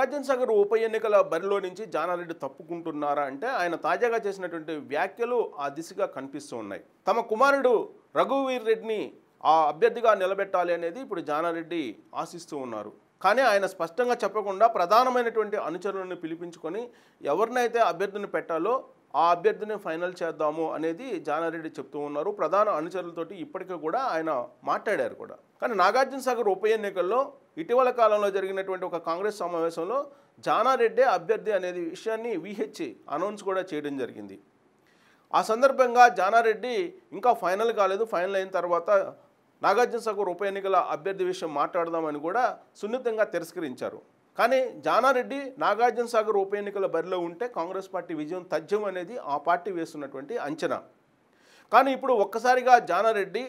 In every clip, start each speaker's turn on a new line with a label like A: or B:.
A: నాగార్జున సాగర్ ఉప ఎన్నికల బరిలో నుంచి జానారెడ్డి తప్పుకుంటున్నారా అంటే ఆయన తాజాగా చేసినటువంటి వ్యాఖ్యలు ఆ దిశగా కనిపిస్తూ ఉన్నాయి తమ కుమారుడు రఘువీర్ రెడ్డిని ఆ అభ్యర్థిగా నిలబెట్టాలి అనేది ఇప్పుడు జానారెడ్డి ఆశిస్తూ ఉన్నారు కానీ ఆయన స్పష్టంగా చెప్పకుండా ప్రధానమైనటువంటి అనుచరులను పిలిపించుకొని ఎవరినైతే అభ్యర్థిని పెట్టాలో ఆ అభ్యర్థిని ఫైనల్ చేద్దాము అనేది జానారెడ్డి చెప్తూ ఉన్నారు ప్రధాన అనుచరులతోటి ఇప్పటికీ కూడా ఆయన మాట్లాడారు కూడా కానీ నాగార్జున సాగర్ ఉప ఎన్నికల్లో ఇటీవల కాలంలో జరిగినటువంటి ఒక కాంగ్రెస్ సమావేశంలో జానారెడ్డి అభ్యర్థి అనేది విషయాన్ని విహెచ్ అనౌన్స్ కూడా చేయడం జరిగింది ఆ సందర్భంగా జానారెడ్డి ఇంకా ఫైనల్ కాలేదు ఫైనల్ అయిన తర్వాత నాగార్జున సాగర్ ఉప ఎన్నికల అభ్యర్థి విషయం మాట్లాడదామని కూడా సున్నితంగా తిరస్కరించారు కానీ జానారెడ్డి నాగార్జున సాగర్ ఉప ఎన్నికల బరిలో ఉంటే కాంగ్రెస్ పార్టీ విజయం తథ్యం అనేది ఆ పార్టీ వేస్తున్నటువంటి అంచనా కానీ ఇప్పుడు ఒక్కసారిగా జానారెడ్డి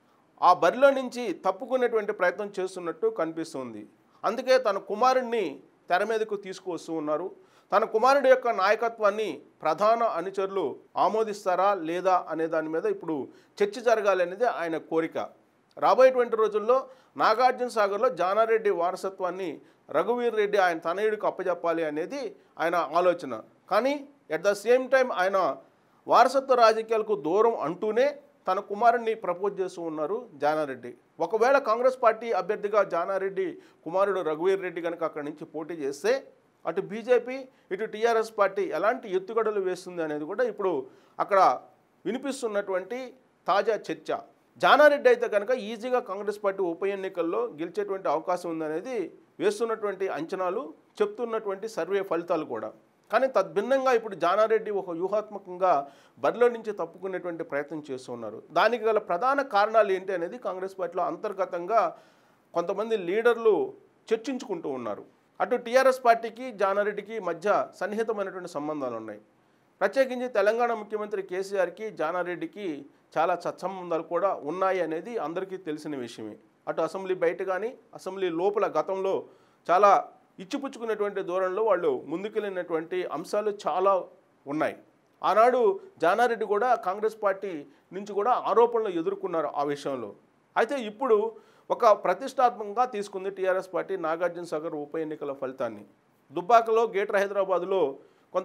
A: ఆ బరిలో నుంచి తప్పుకునేటువంటి ప్రయత్నం చేస్తున్నట్టు కనిపిస్తుంది అందుకే తన కుమారుడిని తెర మీదకు తీసుకువస్తూ ఉన్నారు తన కుమారుడి యొక్క నాయకత్వాన్ని ప్రధాన అనుచరులు ఆమోదిస్తారా లేదా అనే దాని మీద ఇప్పుడు చర్చ జరగాలి అనేది ఆయన కోరిక రాబోయేటువంటి రోజుల్లో నాగార్జున సాగర్లో జానారెడ్డి వారసత్వాన్ని రఘువీర్ రెడ్డి ఆయన తనయుడికి అప్పజెప్పాలి అనేది ఆయన ఆలోచన కానీ ఎట్ ద సేమ్ టైం ఆయన వారసత్వ రాజకీయాలకు దూరం అంటూనే తన కుమారుడిని ప్రపోజ్ చేస్తూ ఉన్నారు జానారెడ్డి ఒకవేళ కాంగ్రెస్ పార్టీ అభ్యర్థిగా జానారెడ్డి కుమారుడు రఘువీర్ రెడ్డి కనుక అక్కడి నుంచి పోటీ చేస్తే అటు బీజేపీ ఇటు టీఆర్ఎస్ పార్టీ ఎలాంటి ఎత్తుగడలు వేస్తుంది అనేది కూడా ఇప్పుడు అక్కడ వినిపిస్తున్నటువంటి తాజా చర్చ జానారెడ్డి అయితే కనుక ఈజీగా కాంగ్రెస్ పార్టీ ఉప ఎన్నికల్లో గెలిచేటువంటి అవకాశం ఉందనేది వేస్తున్నటువంటి అంచనాలు చెప్తున్నటువంటి సర్వే ఫలితాలు కూడా కానీ తద్భిన్నంగా ఇప్పుడు జానారెడ్డి ఒక వ్యూహాత్మకంగా బరిలో నుంచి తప్పుకునేటువంటి ప్రయత్నం చేస్తున్నారు దానికి గల ప్రధాన కారణాలు ఏంటి అనేది కాంగ్రెస్ పార్టీలో అంతర్గతంగా కొంతమంది లీడర్లు చర్చించుకుంటూ ఉన్నారు అటు టీఆర్ఎస్ పార్టీకి జానారెడ్డికి మధ్య సన్నిహితమైనటువంటి సంబంధాలు ఉన్నాయి ప్రత్యేకించి తెలంగాణ ముఖ్యమంత్రి కేసీఆర్కి జానారెడ్డికి చాలా సత్సంబంధాలు కూడా ఉన్నాయి అనేది అందరికీ తెలిసిన విషయమే అటు అసెంబ్లీ బయట కానీ అసెంబ్లీ లోపల గతంలో చాలా ఇచ్చిపుచ్చుకునేటువంటి దూరంలో వాళ్ళు ముందుకెళ్ళినటువంటి అంశాలు చాలా ఉన్నాయి ఆనాడు జానారెడ్డి కూడా కాంగ్రెస్ పార్టీ నుంచి కూడా ఆరోపణలు ఎదుర్కొన్నారు ఆ విషయంలో అయితే ఇప్పుడు ఒక ప్రతిష్టాత్మకంగా తీసుకుంది టీఆర్ఎస్ పార్టీ నాగార్జున సాగర్ ఉప ఎన్నికల ఫలితాన్ని దుబ్బాకలో గ్రేటర్ హైదరాబాద్లో కొంత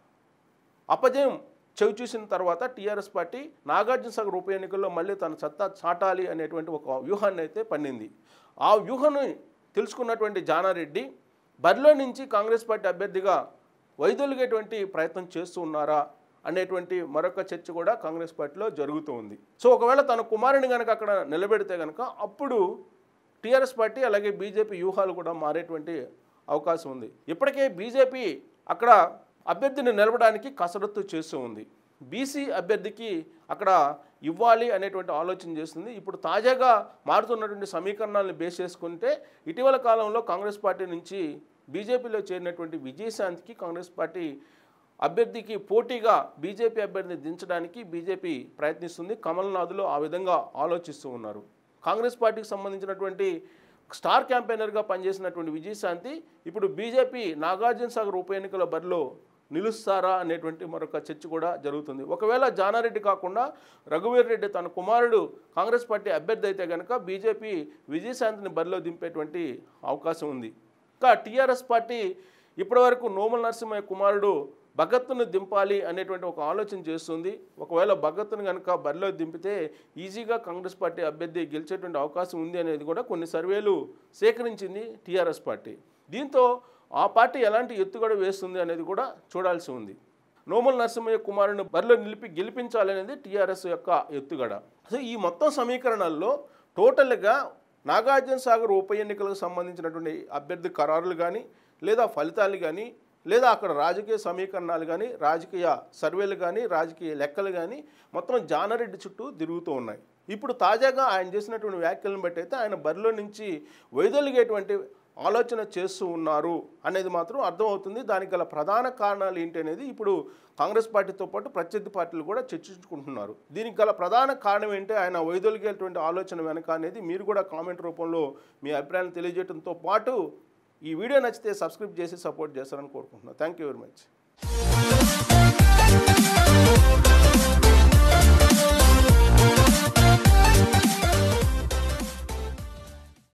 A: అపజయం చెవి చూసిన తర్వాత టీఆర్ఎస్ పార్టీ నాగార్జున సాగర్ ఉప ఎన్నికల్లో మళ్ళీ తన సత్తా చాటాలి అనేటువంటి ఒక వ్యూహాన్ని అయితే పన్నింది ఆ వ్యూహాన్ని తెలుసుకున్నటువంటి జానారెడ్డి బరిలో నుంచి కాంగ్రెస్ పార్టీ అభ్యర్థిగా వైదొలిగేటువంటి ప్రయత్నం చేస్తూ ఉన్నారా అనేటువంటి మరొక చర్చ కూడా కాంగ్రెస్ పార్టీలో జరుగుతూ ఉంది సో ఒకవేళ తన కుమారుని కనుక అక్కడ నిలబెడితే కనుక అప్పుడు టీఆర్ఎస్ పార్టీ అలాగే బీజేపీ వ్యూహాలు కూడా మారేటువంటి అవకాశం ఉంది ఇప్పటికే బీజేపీ అక్కడ అభ్యర్థిని నిలవడానికి కసరత్తు చేస్తూ ఉంది బీసీ అభ్యర్థికి అక్కడ ఇవ్వాలి అనేటువంటి ఆలోచన చేస్తుంది ఇప్పుడు తాజాగా మారుతున్నటువంటి సమీకరణాలను బేస్ చేసుకుంటే ఇటీవల కాలంలో కాంగ్రెస్ పార్టీ నుంచి బీజేపీలో చేరినటువంటి విజయశాంతికి కాంగ్రెస్ పార్టీ అభ్యర్థికి పోటీగా బీజేపీ అభ్యర్థిని దించడానికి బీజేపీ ప్రయత్నిస్తుంది కమల్నాథ్లో ఆ విధంగా ఆలోచిస్తూ ఉన్నారు కాంగ్రెస్ పార్టీకి సంబంధించినటువంటి స్టార్ క్యాంపెయినర్గా పనిచేసినటువంటి విజయశాంతి ఇప్పుడు బీజేపీ నాగార్జున సాగర్ ఉప ఎన్నికల బరిలో నిలుస్తారా అనేటువంటి మరొక చర్చ కూడా జరుగుతుంది ఒకవేళ జానారెడ్డి కాకుండా రఘువీర్ రెడ్డి తన కుమారుడు కాంగ్రెస్ పార్టీ అభ్యర్థి అయితే కనుక బీజేపీ విజయశాంతిని బరిలో దింపేటువంటి అవకాశం ఉంది ఇంకా టీఆర్ఎస్ పార్టీ ఇప్పటివరకు నోమల్ నరసింహయ్య కుమారుడు భగత్ను దింపాలి అనేటువంటి ఒక ఆలోచన చేస్తుంది ఒకవేళ భగత్ను కనుక బరిలో దింపితే ఈజీగా కాంగ్రెస్ పార్టీ అభ్యర్థి గెలిచేటువంటి అవకాశం ఉంది అనేది కూడా కొన్ని సర్వేలు సేకరించింది టీఆర్ఎస్ పార్టీ దీంతో ఆ పార్టీ ఎలాంటి ఎత్తుగడ వేస్తుంది అనేది కూడా చూడాల్సి ఉంది నోమల్ నరసింహయ్య కుమారుని బరిలో నిలిపి గెలిపించాలనేది టీఆర్ఎస్ యొక్క ఎత్తుగడ సో ఈ మొత్తం సమీకరణాల్లో టోటల్గా నాగార్జున సాగర్ ఉప ఎన్నికలకు సంబంధించినటువంటి అభ్యర్థి ఖరారులు కానీ లేదా ఫలితాలు కానీ లేదా అక్కడ రాజకీయ సమీకరణాలు కానీ రాజకీయ సర్వేలు కానీ రాజకీయ లెక్కలు కానీ మొత్తం జానారెడ్డి చుట్టూ తిరుగుతూ ఉన్నాయి ఇప్పుడు తాజాగా ఆయన చేసినటువంటి వ్యాఖ్యలను బట్టి అయితే ఆయన బరిలో నుంచి వైదొలిగేటువంటి ఆలోచన చేస్తూ ఉన్నారు అనేది మాత్రం అర్థమవుతుంది దానికి గల ప్రధాన కారణాలు ఏంటి అనేది ఇప్పుడు కాంగ్రెస్ పార్టీతో పాటు ప్రత్యర్థి పార్టీలు కూడా చర్చించుకుంటున్నారు దీనికి గల ప్రధాన కారణం ఏంటి ఆయన వైదొలిగేటువంటి ఆలోచన వెనక అనేది మీరు కూడా కామెంట్ రూపంలో మీ అభిప్రాయాన్ని తెలియజేయడంతో పాటు ఈ వీడియో నచ్చితే సబ్స్క్రైబ్ చేసి సపోర్ట్ చేస్తారని కోరుకుంటున్నాను థ్యాంక్ యూ వెరీ మచ్